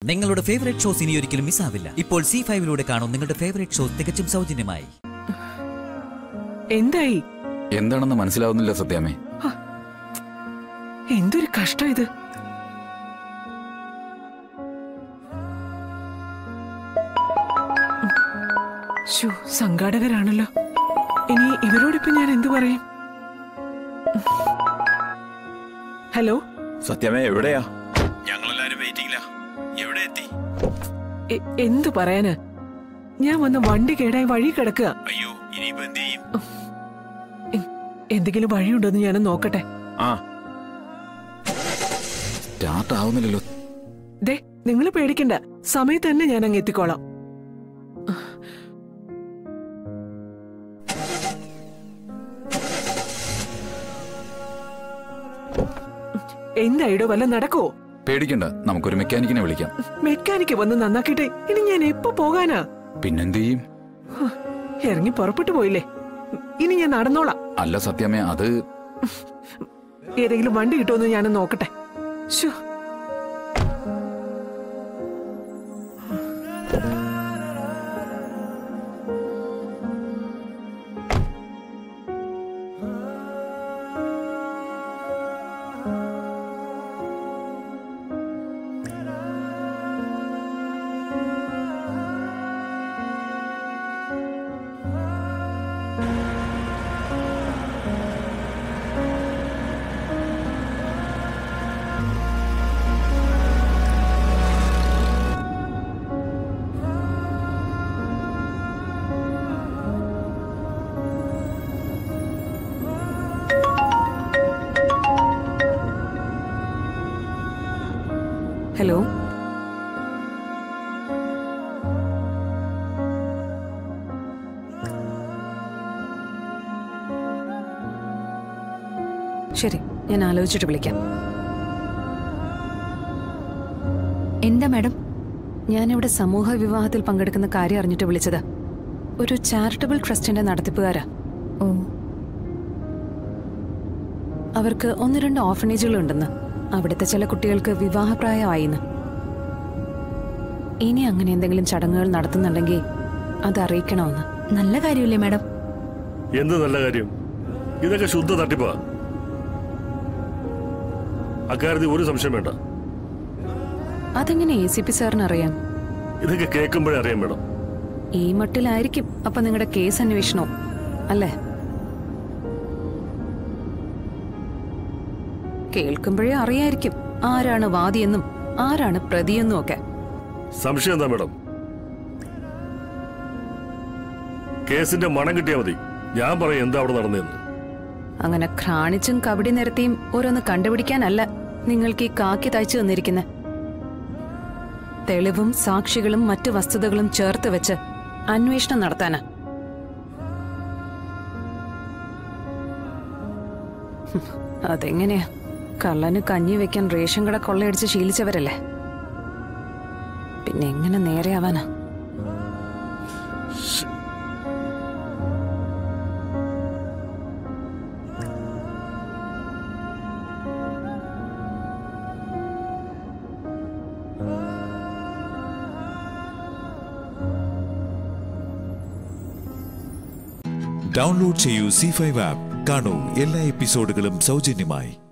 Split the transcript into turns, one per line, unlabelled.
നിങ്ങളുടെ favourite shows ഇനി ഒരിക്കലും മിസ്സാവില്ല ഇപ്പോൾ സി ഫൈവിലൂടെ കാണും നിങ്ങളുടെ ഫേവറേറ്റ് ഷോസ് തികച്ചും സൗജന്യമായി
എന്തായി
എന്താണെന്ന് മനസ്സിലാവുന്നില്ല സത്യാമേ
എന്തൊരു കഷ്ടം ഇത് ശോ, സംഘാടകരാണല്ലോ ഇനി ഇവരോടിപ്പോ ഞാൻ എന്തു പറയും ഹലോ
സത്യമേ എവിടെയാ ഞങ്ങളെല്ലാരും വെയിറ്റിംഗിലാ എവിടെ എത്തി
എ- എന്തു പറയാന് ഞാൻ വന്ന വണ്ടി കേടായി വഴി കിടക്കുക
അയ്യോ ഇനിയിപ്പോ എന്ത് ചെയ്യും
എ- എന്തെങ്കിലും വഴിയുണ്ടോന്ന് ഞാനൊന്ന് നോക്കട്ടെ
ആ
സ്റ്റാർട്ട് ആവുന്നില്ലല്ലോ
ദേ നിങ്ങൾ പേടിക്കണ്ട സമയത്ത് തന്നെ ഞാൻ അങ്ങ് എത്തിക്കോളാം എന്തായിടോ വല്ല നടക്കുവോ
പേടിക്കണ്ട നമുക്കൊരു മെക്കാനിക്കിനെ വിളിക്കാം
മെക്കാനിക്ക് വന്ന് നന്നാക്കിട്ടെ ഇനി ഞാൻ എപ്പോ പോകാനാ
പിന്നെന്ത് ചെയ്യും
ഹ്, ഇറങ്ങി പുറപ്പെട്ടു പോയില്ലേ ഇനി ഞാൻ നടന്നോളാം
അല്ല സത്യാമേ അത്
ഏതെങ്കിലും വണ്ടി കിട്ടുമെന്ന് ഞാൻ നോക്കട്ടെ ശ്ശോ. ഹലോ
ശരി ഞാൻ ആലോചിച്ചിട്ട് വിളിക്കാം
എന്താ മാഡം
ഞാനിവിടെ സമൂഹ വിവാഹത്തിൽ പങ്കെടുക്കുന്ന കാര്യം അറിഞ്ഞിട്ട് വിളിച്ചത് ഒരു ചാരിറ്റബിൾ ട്രസ്റ്റിന്റെ നടത്തിപ്പുകാരാ
ഓ
അവർക്ക് ഒന്ന് രണ്ട് ഓർഫനേജുകളുണ്ടെന്ന് അവിടുത്തെ ചില കുട്ടികൾക്ക് വിവാഹപ്രായമായിന്ന് ഇനി അങ്ങനെ എന്തെങ്കിലും ചടങ്ങുകൾ നടത്തുന്നുണ്ടെങ്കിൽ അത് അറിയിക്കണമെന്ന്
നല്ല കാര്യമല്ലേ മാഡം
എന്ത് നല്ല കാര്യം ഇതൊക്കെ ശുദ്ധ തട്ടിപ്പാ അക്കാര്യത്തിൽ ഒരു സംശയം വേണ്ട
അതെങ്ങനെ എ സി പി സാറിന് അറിയാം
ഇതൊക്കെ കേൾക്കുമ്പോഴേ അറിയാൻ വേണം
ഈ മട്ടിലായിരിക്കും അപ്പൊ നിങ്ങളുടെ കേസ് അന്വേഷണവും അല്ലേ കേൾക്കുമ്പോഴേ അറിയായിരിക്കും ആരാണ് വാദിയെന്നും ആരാണ് പ്രതിയെന്നും ഒക്കെ
സംശയം എന്താ മേഡം കേസിന്റെ മണം കിട്ടിയാൽ മതി ഞാൻ പറയും എന്താ അവിടെ നടന്നതെന്ന്
അങ്ങനെ ഘ്രാണിച്ചും കബഡി നിരത്തിയും ഓരോന്ന് കണ്ടുപിടിക്കാനല്ല നിങ്ങൾക്ക് ഈ കാക്കി തയ്ച്ചു തന്നിരിക്കുന്നെ തെളിവും സാക്ഷികളും മറ്റു വസ്തുതകളും ചേർത്ത് വെച്ച് അന്വേഷണം നടത്താനാ ഹും, അതെങ്ങനെയാ കള്ളന് കഞ്ഞി വെക്കാൻ റേഷൻ കട കൊള്ളയടിച്ച് ശീലിച്ചവരല്ലേ പിന്നെ എങ്ങനെ നേരെയാവാനാ
ഡൗൺലോഡ് ചെയ്യൂ സി ഫൈവ് ആപ്പ് കാണൂ എല്ലാ എപ്പിസോഡുകളും സൗജന്യമായി